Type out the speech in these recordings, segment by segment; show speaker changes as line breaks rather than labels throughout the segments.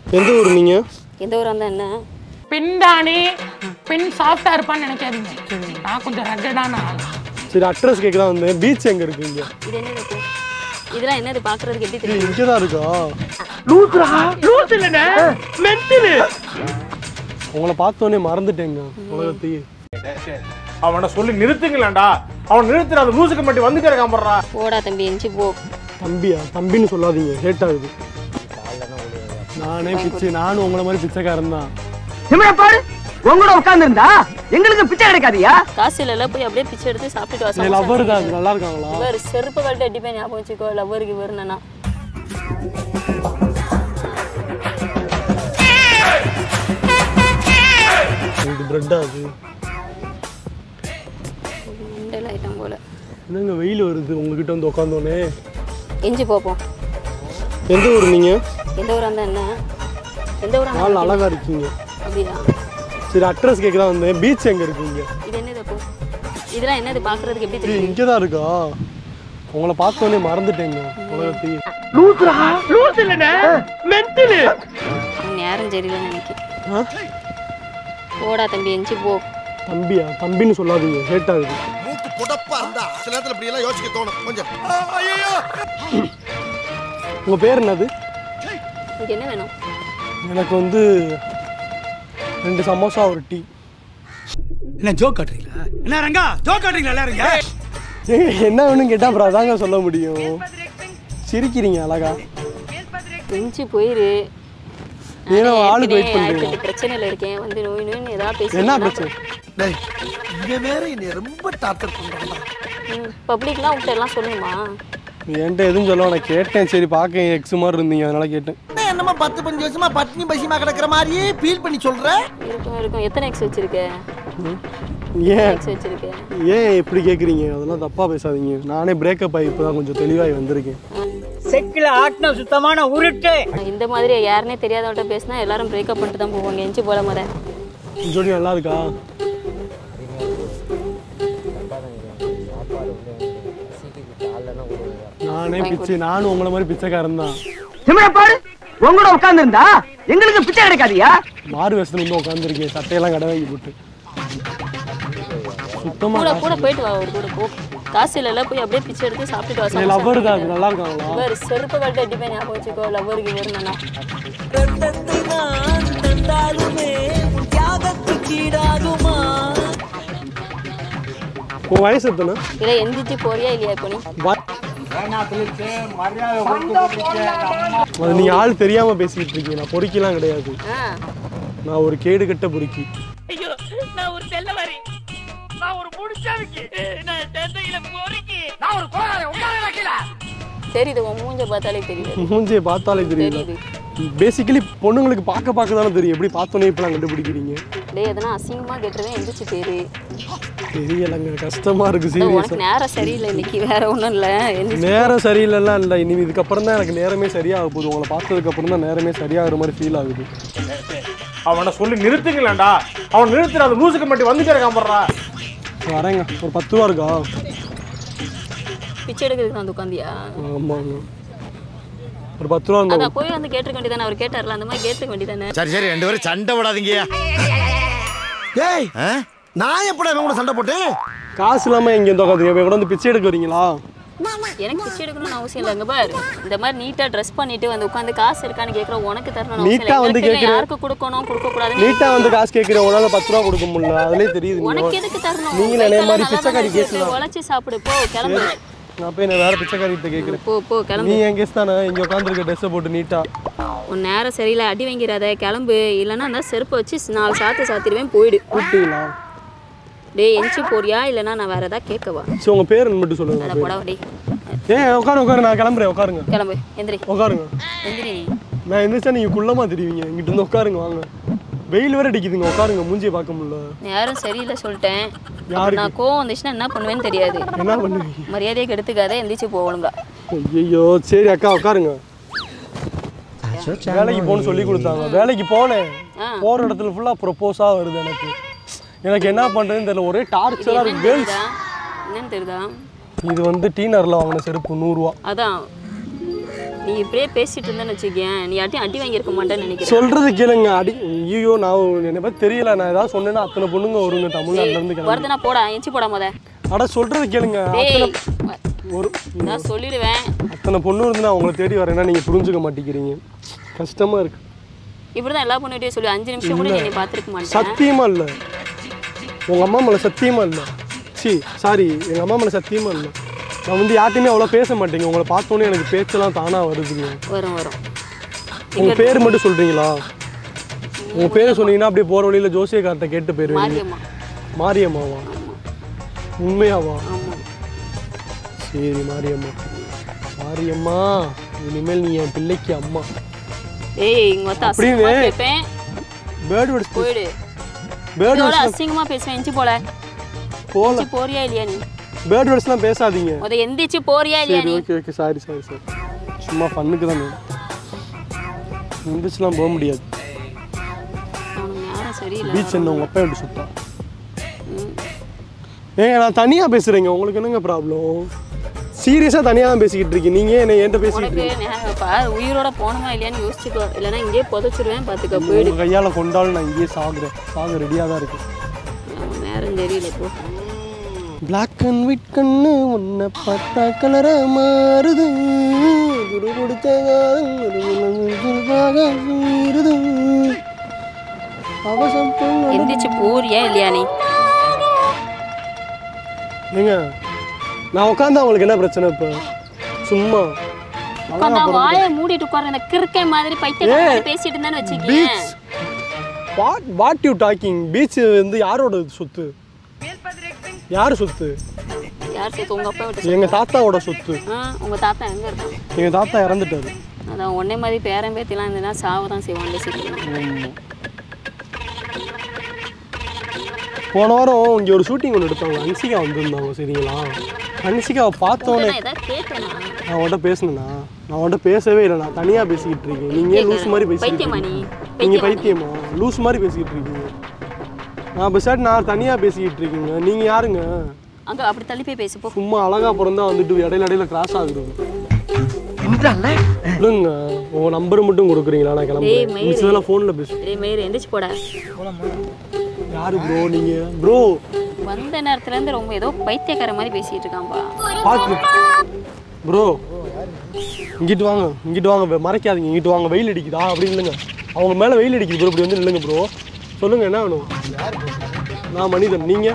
எந்த ஊர் நீங்கள்
எந்த ஊராக இருந்தால் என்ன
பின்தானி பின் சாஃப்டா இருப்பான்னு நினைக்காதீங்க நான் கொஞ்சம் ரகடான ஆள்
சரி அட்ரஸ் கேட்க தான் வந்தேன் பீச் எங்கே இருக்கு இங்கே
இது என்னது இது? இதெல்லாம் என்னது பார்க்குறதுக்கு எப்படி தெரியும்
இங்கே தான் இருக்கா உங்களை பார்த்தோன்னே மறந்துட்டேங்க உலகத்தையே
அவனை சொல்லி நிறுத்துங்களேன்டா அவன் நிறுத்துற அந்த லூசுக்கு மட்டும் வந்துட்டே இருக்கான் போடுறா
போடா தம்பி எஞ்சி போ
தம்பியா தம்பின்னு சொல்லாதீங்க லேட் ஆகுது நானே பிச்சை நானும் உங்களை மாதிரி பிச்சைக்காரன் தான்
சிம்ரா பாரு உங்களோட உட்கார்ந்து இருந்தா எங்களுக்கு பிச்சை கிடைக்காதியா
காசு இல்லைல்ல போய் அப்படியே பிச்சை எடுத்து சாப்பிட்டுட்டு வா
என்
சமோசா
லவ்வர் தான் அது நல்லா இருக்காங்களா
இவர் செருப்பு கழட்டு அடிப்பேன் ஞாபகம் வச்சுக்கோ லவ்வருக்கு வருணனா
இது பிரெட்டா அது
மெண்டல் ஐட்டம் போல
என்னங்க வெயில் வருது உங்ககிட்ட வந்து உட்காந்தோன்னே
எஞ்சி போப்போம்
எந்த ஊர் நீங்கள்
எந்த ஊராக இருந்தால் என்ன எந்த ஊராக
நாள் அழகா இருக்கீங்க
அப்படியா
சரி அட்ரஸ் கேட்க தான் வந்தேன் பீச் எங்கே இருக்கு இங்கே
இது என்னது அப்போ இதெல்லாம் என்னது பார்க்குறதுக்கு எப்படி தெரியும்
இங்கே தான் இருக்கா உங்களை பார்த்தோன்னே மறந்துட்டேங்க உலகத்தையே
லூசுரா லூசு இல்லனே மென்டலு
உன் நேரம் சரியில்லைன்னு நினைக்கிறேன்
ஆ?
போடா தம்பி எஞ்சி போ
தம்பியா தம்பின்னு சொல்லாதீங்க லேட் ஆகுது
மூக்கு புடப்பா இருந்தா சில நேரத்துல இப்படி எல்லாம் யோசிக்க தோணும் கொஞ்சம்
உங்கள் பேர் என்னது
இதுக்கு என்ன வேணும்
எனக்கு வந்து ரெண்டு சமோசா ஒரு டீ
என்ன ஜோக் காட்டுறீங்களா என்ன ரங்கா ஜோக் காட்டுறீங்களா எல்லாரும்
ஏங்க, என்ன வேணும்னு கேட்டால் அப்புறம் அதாங்க சொல்ல முடியும் சிரிக்கிறீங்க அழகா
எஞ்சி போயிரு
ஏன்னா
நானே
ஆளுக்கு வெயிட்
ஏற்கனவே
பண்ணுறீங்க
ஆயிரத்தெட்டு பிரச்சனையில இருக்கேன் வந்து நோய் நோய்னு ஏதாவது பேசி
என்ன பிரச்சனை
டேய் இவன் வேற என்னை ரொம்ப டார்ச்சர் பண்றான்
பப்ளிக்லாம் உங்கள்கிட்ட எல்லாம் சொல்லணுமா
என்கிட்ட எதுவும் சொல்ல நான் கேட்டேன் சரி பார்க்க எக்ஸ் மாதிரி இருந்தீங்க அதனால கேட்டேன்
என்னமா பத்து பஞ்சு வருஷமா பட்டினி பசிமா கிடக்குற மாதிரியே ஃபீல் பண்ணி சொல்ற
இருக்கும் இருக்கும் எத்தனை எக்ஸ் வச்சிருக்க
ஏன்
எக்ஸ் வச்சிருக்க
ஏன் இப்படி கேட்குறீங்க அதெல்லாம் தப்பாக பேசாதீங்க நானே பிரேக்கப் ஆகி இப்போ தான் கொஞ்சம் தெளிவாகி வந்திருக்கேன்
செக்கில ஆட்டின சுத்தமான உருட்டு
இந்த மாதிரி யாருனே தெரியாதவட்ட பேசினா எல்லாரும் பிரேக்கப் பண்ணிட்டு தான் போவாங்க எஞ்சி போல முத
ஜோடி நல்லா இருக்கா நானே பிச்சை நானும் உங்களை மாதிரி பிச்சைக்காரன் தான்
சிம்ரா பாரு உங்களோட உட்கார்ந்து இருந்தா எங்களுக்கு பிச்சை கிடைக்காதியா
மாறு வேஷத்துல வந்து உட்காந்துருக்கேன் சட்டையெல்லாம் கடை வாங்கி போட்டு சுத்தமாக
கூட கூட போயிட்டு வா ஒரு கூட போ காசு இல்லைல்ல போய் அப்படியே பிச்சை எடுத்து சாப்பிட்டுட்டு வா
என்
சமோசா
லவ்வர் தான் அது நல்லா இருக்காங்களா
இவர் செருப்பு கழட்டு அடிப்பேன் ஞாபகம் வச்சுக்கோ லவ்வருக்கு வருணனா
உன் வயசு எத்தனை
இல்லை எந்திரிச்சு போறியா இல்லையா இப்போ நீ
வ- அது நீங்க ஆள் தெரியாம பேசிட்டு இருக்கீங்க நான் பொறுக்கிலாம் கிடையாது
ஆ
நான் ஒரு கேடு கட்ட பொறுக்கி
ஐயோ நான் ஒரு செல்லவாரி நான் ஒரு முடிச்சாவிக்கு நான் தந்தையில போறீங்க நான் ஒரு கோளாறு உட்கார வைக்கல
தெரியுது உன் மூஞ்ச பார்த்தாலே தெரியுது
மூஞ்சியை பார்த்தாலே தெரியல
தெரியுது
பேசிக்கலி பொண்ணுங்களுக்கு பார்க்க பார்க்க தானே தெரியும் எப்படி பார்த்தோன்னே இப்பெல்லாம் கண்டுபிடிக்கிறீங்க
டேய் எதனா அசிங்கமா கேட்டுருவேன் எந்திரிச்சு பேரு
தெரியலங்க கஷ்டமா இருக்கு
உனக்கு
சீரியஸா
நேரம் சரியில்லை இன்னைக்கு வேற ஒன்றும் இல்லை எந்திரிச்சு
நேரம் சரியில்லைலாம் இல்லை இனி இதுக்கப்புறம் தான் எனக்கு நேரமே சரியாக போகுது உங்களை பார்த்ததுக்கு அப்புறம் தான் நேரமே சரியாகிற மாதிரி ஃபீல் ஆகுது
அவனை சொல்லி நிறுத்துங்களேன்டா அவன் நிறுத்துற அந்த லூசுக்கு மட்டும் வந்துட்டே இருக்கான் போடுறா
வரேங்க ஒரு பத்து ரூபா இருக்கா
பிச்சை எடுக்கிறதுக்கு வந்து உட்காந்தியா
ஆமாங்க ஒரு பத்து ரூபா இருந்தா
அதான் போய் வந்து கேட்டிருக்க வேண்டியதானே அவர் கேட்டார்ல அந்த மாதிரி கேட்டிருக்க வேண்டியதானே
சரி சரி ரெண்டு பேரும் சண்டை போடாதீங்கயா டேய் நான் எப்படா இவன் கூட சண்டை போட்டேன்
காசு இல்லாமல் இங்கே வந்து உட்காந்துங்க இப்போ கூட வந்து பிச்சை எடுக்க வரீங்களா
எனக்கு பிச்சை எடுக்கணும்னு அவசியம் இல்லை இங்க பாரு இந்த மாதிரி நீட்டா ட்ரெஸ் பண்ணிட்டு வந்து உட்காந்து காசு இருக்கான்னு கேட்குற உனக்கு தரணும்னு அவசியம்
நீட்டா
இல்லை
வந்து
எங்களுக்கு
கேக்குற-
யாருக்கு கொடுக்கணும் கொடுக்க கூடாதுன்னு
நீட்டாக வந்து காசு கேட்குறேன் உங்களால் பத்து ரூபா கொடுக்க முடியல அதுலேயே தெரியுது
உனக்கு
நீங்கள்
எதுக்கு தரணும்
நீங்களும் என்னைய மாதிரி
நல்லா
பிச்சைக்காரி
தானே இருக்கு.
கேஸ்
உழைச்சி சாப்பிடு போ கிளம்பு
நான் போய் நான் வேற பிச்சைக்காரிகிட்ட கேட்குறேன்
போ போ
நீ
கிளம்பு
என் கேஸ் தானே இங்கே உட்காந்துருக்க ட்ரெஸ்ஸை போட்டு நீட்டாக
உன் நேரம் சரியில்லை அடி வாங்கிறாத கிளம்பு இல்லைன்னா அந்த செருப்பை வச்சு நாலு சாத்து சாத்திடுவேன் போயிடு
கூப்பிட்டீங்களா
டேய் எஞ்சி போறியா இல்லைன்னா நான் வேற ஏதாவது கேட்கவா
சரி உங்கள் பேர் மட்டும் சொல்லுங்க
அட போடா டேய்
ஏன் உட்காரு உட்காரு நான் கிளம்புறேன் உட்காருங்க
கிளம்பு எந்திரி
உட்காருங்க
எந்திரி நீ
நான் எந்திரிச்சா நீங்கள் குள்ளமாக தெரிவிங்க இங்கிட்ட இருந்து உட்காருங்க வாங்க வெயில் வேற அடிக்குதுங்க உட்காருங்க மூஞ்சியை பார்க்க முடியல
நேரம் சரியில்லை சொல்லிட்டேன்
யாருக்கு?
நான் கோவம் வந்துச்சுன்னா என்ன பண்ணுவேன்னு தெரியாது
என்ன பண்ணுவீங்க
மரியாதையை கெடுத்துக்காத எந்திரிச்சு போகணுங்க
ஐயோ சரி அக்கா உட்காருங்க வேலைக்கு போகணும்னு சொல்லி கொடுத்தாங்க வேலைக்கு போனேன்
ஆ.
போகிற இடத்துல ஃபுல்லாக ப்ரொப்போஸாக வருது எனக்கு எனக்கு என்ன பண்ணுறதுன்னு தெரியல ஒரே டார்ச்சராக இருக்கு கேர்ள்ஸ்
தெரியுதா என்னன்னு தெரியுதா
இது வந்து டீனரில் வாங்கின செருப்பு நூறுரூவா
அதான் நீ இப்படியே பேசிட்டு இருந்தேன்னு வச்சுக்கேன் நீ யார்ட்டையும் அடி வாங்கியிருக்க மாட்டேன்னு நினைக்கிறேன்
சொல்றது கேளுங்க அடி ஐயோ நான் என்னை பத்தி தெரியல நான் ஏதாவது சொன்னேன்னா அத்தனை பொண்ணுங்க வருங்க தமிழ்நாட்டுல இருந்து கிளம்பி
வருதுனா போடா எஞ்சி போடா முத
அட சொல்றது கேளுங்க
டேய்
ஒரு
நான் சொல்லிடுவேன்
அத்தனை பொண்ணு இருந்து நான் உங்களை தேடி வரேன்னா நீங்க புரிஞ்சுக்க மாட்டேங்கிறீங்க கஷ்டமா இருக்கு
இப்படிதான் எல்லா பொண்ணுகிட்டயும் சொல்லி அஞ்சு நிமிஷம் கூட நீ பார்த்துருக்க மாட்டேன்
சத்தியமா இல்ல உங்க அம்மா மேல சத்தியமா இல்ல சி சாரி எங்க அம்மா மேல சத்தியமா இல்ல நான் வந்து யார்ட்டையுமே அவ்வளோ பேச மாட்டேங்க உங்களை பார்த்தோன்னே எனக்கு பேச்செல்லாம் தானா வருதுங்க
வரும் வரும்
உங்க பேர் மட்டும் சொல்றீங்களா உங்க பேரை சொன்னீங்கன்னா அப்படியே போற வழியில ஜோசியக்கார்ட்ட கேட்டு போயிருவீங்க
மாரியம்மா
மாரியம்மாவா உண்மையாவா
ஆமா
சரி மாரியம்மா மாரியம்மா இனிமேல் நீ என் பிள்ளைக்கு அம்மா
ஏய் இங்க வந்து
அப்படின்னு?
அசிங்கமா கேட்பேன்
பேர்டு வெடிச்சு
போயிடு
பேர்டு
இதோட அசிங்கமா பேசுவேன் எஞ்சி போல
போல
எஞ்சி போறியா இல்லையா நீ
பேர்டு வெடிச்சுலாம் பேசாதீங்க
முத எந்திரிச்சு போறியா இல்லையா
சரி
நீ
okay okay sorry sorry sorry சும்மா பண்ணுக்கு தான் எந்திரிச்சுலாம் போக முடியாது
அவனுக்கு யாரும் சரியில்லை
பீச் என்ன உங்க அப்பா எப்படி சுத்தா ஏங்க நான் தனியா பேசுறேங்க உங்களுக்கு என்னங்க ப்ராப்ளம் சீரியஸா தனியா தான் பேசிக்கிட்டு இருக்கீங்க நீங்க என்ன என்கிட்ட பேசிக்கிட்டு
உனக்கு
இருக்கீங்க
ஞாபகம் பா உயிரோட போனோமா இல்லையான்னு யோசிச்சுக்கோ இல்லைன்னா இங்கேயே புதைச்சிருவேன் பார்த்துக்க போயிடு
உங்க கையால கொண்டாலும் நான் இங்கேயே சாகுறேன் சாக ரெடியா தான் இருக்கு
அவன் நேரம் தெரியல இப்போ
பிளாக் அண்ட் ஒயிட் கண்ணு உன்னை பார்த்தா கலரா மாறுது குரு கொடுத்த காதல் ஒரு உலகத்திற்காக மீறுது. அவசரம் பொண்ணு.
எந்திரிச்சு போறியா இல்லையா நீ
ஏங்க நான் உட்காந்தா உங்களுக்கு என்ன பிரச்சனை இப்போ சும்மா
உட்காந்தா வாயை மூடிட்டு உட்கார இந்த கிறுக்கை மாதிரி பைத்திய பேசிட்டு இருந்தான்னு வச்சுக்கேன்
beach what what you talking beach வந்து யாரோட சொத்து யார் சொத்து
யார் சேர்த்து உங்க அப்பா விட்டு
எங்க தாத்தாவோட சொத்து
ஆ உங்க தாத்தா எங்க இருக்கான்
எங்க தாத்தா இறந்துட்டாரு
அதான் உன்னை மாதிரி பேரன் பேத்திலாம் இருந்ததுன்னா சாவ தான் செய்வான் சீக்கிரம்
போன வாரம் இங்கே ஒரு ஷூட்டிங் ஒன்று எடுத்தாங்க அன்சிகா வந்திருந்தாங்க சரிங்களா அன்சிகாவை பார்த்தோன்னே
நான் ஏதாவது கேட்டேனா
நான் உன்கிட்ட பேசினேண்ணா நான் உன்கிட்ட பேசவே இல்லை நான் தனியாக பேசிக்கிட்டு இருக்கேன் நீங்கள் லூஸ் மாதிரி பேசிக்கிட்டு
பைத்தியமா நீ
இருக்கீங்க நீங்கள் பைத்தியமா லூஸ் மாதிரி பேசிக்கிட்டு இருக்கீங்க நான் பேசாட்டி நான் தனியாக பேசிக்கிட்டு இருக்கீங்க நீங்கள் யாருங்க
அங்க அப்படி தள்ளி போய் பேசு போ
சும்மா அழகா பிறந்தா வந்துட்டு இடையில இடையில கிராஸ் ஆகுது இல்லைங்க உங்கள் நம்பர் மட்டும் கொடுக்குறீங்களா நான்
டேய்,
கிளம்புறேன்
மயிரு.
மிச்சதெல்லாம் ஃபோனில் பேசு
டேய் மயிர் எந்திரிச்சு போடா
யாரு ப்ரோ நீங்கள் ப்ரோ
வந்த நேரத்துல இருந்து ரொம்ப ஏதோ பைத்தியக்கார மாதிரி பேசிட்டு இருக்கான்பா
பார்த்து ப்ரோ இங்கிட்டு வாங்க இங்கிட்டு வாங்க வெ- மறைக்காதீங்க இங்கிட்டு வாங்க வெயில் அடிக்குதா அப்படி இல்லைங்க அவங்க மேலே வெயில் அடிக்குது ப்ரோ இப்படி வந்து இல்லைங்க ப்ரோ சொல்லுங்க என்ன வேணும் நான் மனிதன் நீங்க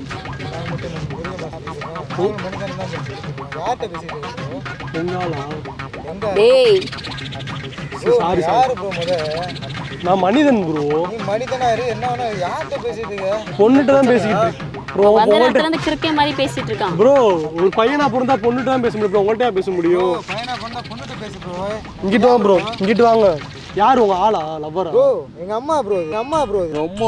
எங்காலா
டேய்
சாரி சாரி நான் மனிதன் ப்ரோ
மனிதனாரு என்ன வேணா யார்கிட்ட பேசிட்டு இருக்க
பொண்ணுகிட்ட தான் பேசிக்கிட்டு இருக்கேன் ப்ரோ
வந்த நேரத்துல இருந்து கிறுக்கை மாதிரி பேசிட்டு இருக்கான்
ப்ரோ ஒரு பையனா பிறந்தா பொண்ணுகிட்ட தான் பேச முடியும் ப்ரோ உங்கள்கிட்ட பேச முடியும்
பையனா பொண்ணா பொண்ணுகிட்ட பேசு ப்ரோ
இங்கிட்டு வாங்க ப்ரோ இங்கிட்டு வாங்க யார் உங்க ஆளா லவ்வரா
ப்ரோ எங்க அம்மா ப்ரோ எங்க அம்மா ப்ரோ
அம்மா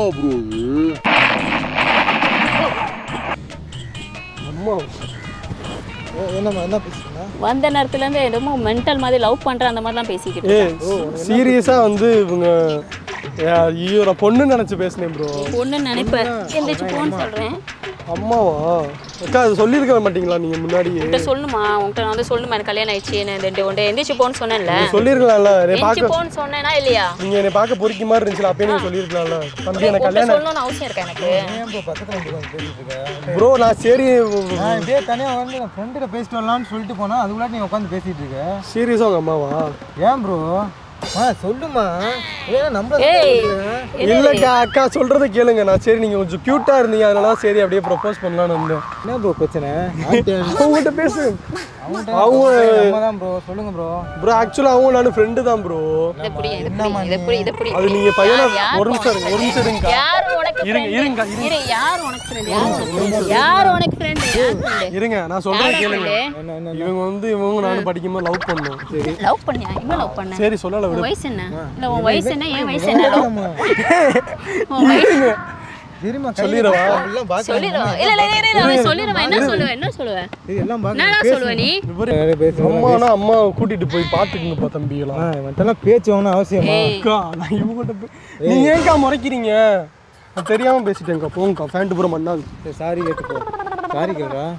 என்னம்மா என்ன பேசுறீங்க
வந்த நேரத்துல இருந்து என்னமோ மென்டல் மாதிரி லவ் பண்ற அந்த மாதிரிலாம் பேசிக்கிட்டு
ஏ
இருக்கான்.
சீரியஸா வந்து இவங்க ஏ, ஐயோ நான் பொண்ணு நினைச்சு பேசினேன் ப்ரோ
பொண்ணு நினைப்பேன் எந்திரிச்சு போன்னு சொல்றேன்
அம்மாவா அக்கா அது சொல்லியிருக்க மாட்டீங்களா நீங்க முன்னாடியே
உன்கிட்ட சொல்லணுமா உன்கிட்ட நான் வந்து சொல்லணுமா எனக்கு கல்யாணம் ஆயிடுச்சு என்ன ரெண்டு ஒன்று எந்திரிச்சு போன்னு சொன்னேன்ல
சொல்லியிருக்கலாம்ல என்னை
எந்திரிச்சு
பார்க்க
போன்னு சொன்னேனா இல்லையா
நீங்க என்னை பார்க்க பொறிக்க மாதிரி இருந்துச்சுல அப்பயே நீங்க சொல்லியிருக்கலாம்ல தம்பி எனக்கு
உன்கிட்ட
கல்யாணம்
சொல்லணும்னு அவசியம் இருக்கா எனக்கு
ஏன் ப்ரோ பக்கத்துல வந்து உட்கார்ந்து பேசிட்டு இருக்க
ப்ரோ நான் சரி
நான் இப்படியே தனியா வந்து நான் ஃப்ரெண்ட்கிட்ட பேசிட்டு வரலாம்னு சொல்லிட்டு போனா அதுக்குள்ள நீ உட்காந்து பேசிட்டு இருக்க
சீரியஸா உங்க அம்மாவா
ஏன் ப்ரோ ஆ சொல்லுமா ஏன் நம்மள
ஏய்
இல்லக்கா அக்கா சொல்றதை கேளுங்க நான் சரி நீங்க கொஞ்சம் கியூட்டா இருந்தீங்க அதனால தான் சரி அப்படியே ப்ரப்போஸ் பண்ணலாம்னு வந்தேன்
என்ன ப்ரோ பிரச்சனை
அவங்ககிட்ட பேசு
அவங்க
அவங்க
தான் ப்ரோ சொல்லுங்க ப்ரோ
ப்ரோ ஆக்சுவலா அவங்க நானும் ஃப்ரெண்டு தான் ப்ரோ
இதை புடி இதை புடி இதை புடி இதை புடி
அது நீங்க பையனா
யார்
ஒரு நிமிஷம் இருங்க ஒரு நிமிஷம் இருங்க
யார் உனக்கு
இருங்க,
friend?
இருங்க,
இரு யார் உனக்கு ஃப்ரெண்ட் யார் உனக்கு friend? யார் உனக்கு ஃப்ரெண்ட் யார் ஃப்ரெண்ட்
இருங்க நான் சொல்றேன்
யார்
கேளுங்க
friend?
இவங்க வந்து இவங்க நானும் படிக்கும்போது லவ் பண்ணோம் சரி
லவ் பண்ணியா இவன் லவ் பண்ண
சரி சொல்லல
உன்
விடு
வயசு என்ன இல்ல உன் வயசு என்ன என் வயசு என்ன love? உன் வயசு
தெரியுமா
சொல்லிடவா?
எல்லாம் பாக்க
சொல்லிடுவா இல்ல இல்ல இல்ல, இல்ல அவன் சொல்லிடுவான் என்ன சொல்லுவேன் என்ன சொல்லுவேன்
எல்லாம் பாக்க
என்னடா சொல்லுவ நீ
அம்மானா அம்மா கூட்டிட்டு போய் பாத்துக்குங்கப்பா தம்பிகளா
இவன்ட்டெல்லாம் பேச்சு வாங்கணும் அவசியமா
ஏய்
அக்கா நான் இவங்ககிட்ட போய் நீங்க ஏன்க்கா முறைக்கிறீங்க நான் தெரியாம பேசிட்டேன்க்கா போங்கக்கா ஃபேண்ட் பூரா மண்ணாது
சரி சாரி கேட்டுப்போ சாரி கேட்குறா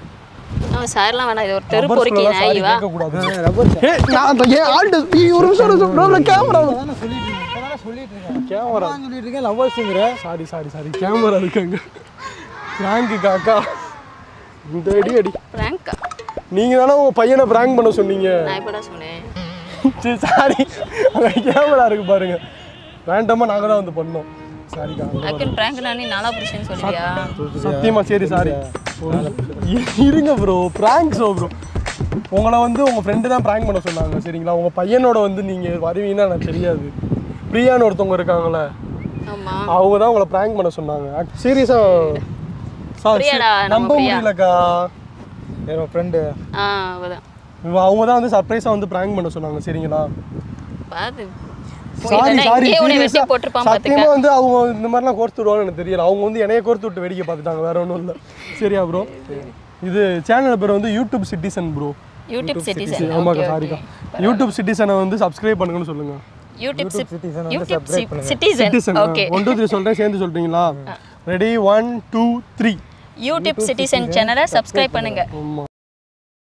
அவன் சார்லாம் வேணாம் இது ஒரு தெரு பொறுக்கி நாய் வா
ஏய், நான் அந்த ஏன் ஆள்கிட்ட நீ ஒரு நிமிஷம் இரு, bro, நான் கேமரா
தானே சொல்லிட்டு இருக்கேன் இப்போ தானே சொல்லிட்டு இருக்கேன்
கேமரா
நான் சொல்லிட்டு இருக்கேன் லவ்வர்ஸுங்கிற
சாரி சாரி சாரி கேமரா இருக்காங்க பிராங்கு காக்கா இந்த அடி அடி
பிராங்கா
நீங்க தானே உங்க பையனை பிராங்க் பண்ண சொன்னீங்க
நான் எப்படா சொன்னேன்
சரி சாரி அங்க கேமரா இருக்கு பாருங்க வேண்டாமா நாங்க தான் வந்து பண்ணோம் சாரி
அக்கன் பிராங்க் நானே நாளா புருஷன் சொல்றியா
சத்தியமா சரி சாரி இருங்க ப்ரோ பிராங்க் ஷோ ப்ரோ உங்களை வந்து உங்க ஃப்ரெண்டு தான் பிராங்க் பண்ண சொன்னாங்க சரிங்களா உங்க பையனோட வந்து நீங்க வருவீங்கன்னா எனக்கு தெரியாது பிரியான்னு ஒருத்தவங்க இருக்காங்களே
ஆமா
அவங்க தான் உங்களை பிராங்க் பண்ண சொன்னாங்க சீரியஸா
பிரியாடா, நம்ம
நம்ப
பிரியா.
முடியலக்கா
என் ஃப்ரெண்டு
ஆ அவதான்
இவ- அவங்க தான் வந்து சர்ப்ரைஸா வந்து பிராங்க் பண்ண சொன்னாங்க சரிங்களா
பாத்து
சாரி
இல்லைன்னா
சாரி
இங்கேயே உன்னை வெட்டி போட்டிருப்பான்
சத்தியமா
பாத்துக்க
வந்து அவங்க இந்த மாதிரிலாம் கோர்த்து விடுவாங்கன்னு எனக்கு தெரியல அவங்க வந்து என்னைய கோர்த்து விட்டு வேடிக்கை பார்த்துட்டாங்க வேற ஒன்றும் இல்லை சரியா ப்ரோ இது சேனல் பேர் வந்து YouTube citizen bro
YouTube citizen
ஆமாக்கா சாரிக்கா யூடியூப் சிட்டிசனை வந்து சப்ஸ்கிரைப் பண்ணுங்கன்னு சொல்லுங்க
யூடியூப்
citizen வந்து
யூடியூப்
subscribe பண்ணுங்க.
Citizen
citizen
okay
one two three சொல்லிட்டேன் சேர்ந்து சொல்லிட்டீங்களா ready one two three
YouTube citizen சேனலை சப்ஸ்கிரைப் பண்ணுங்க
ஆமாம்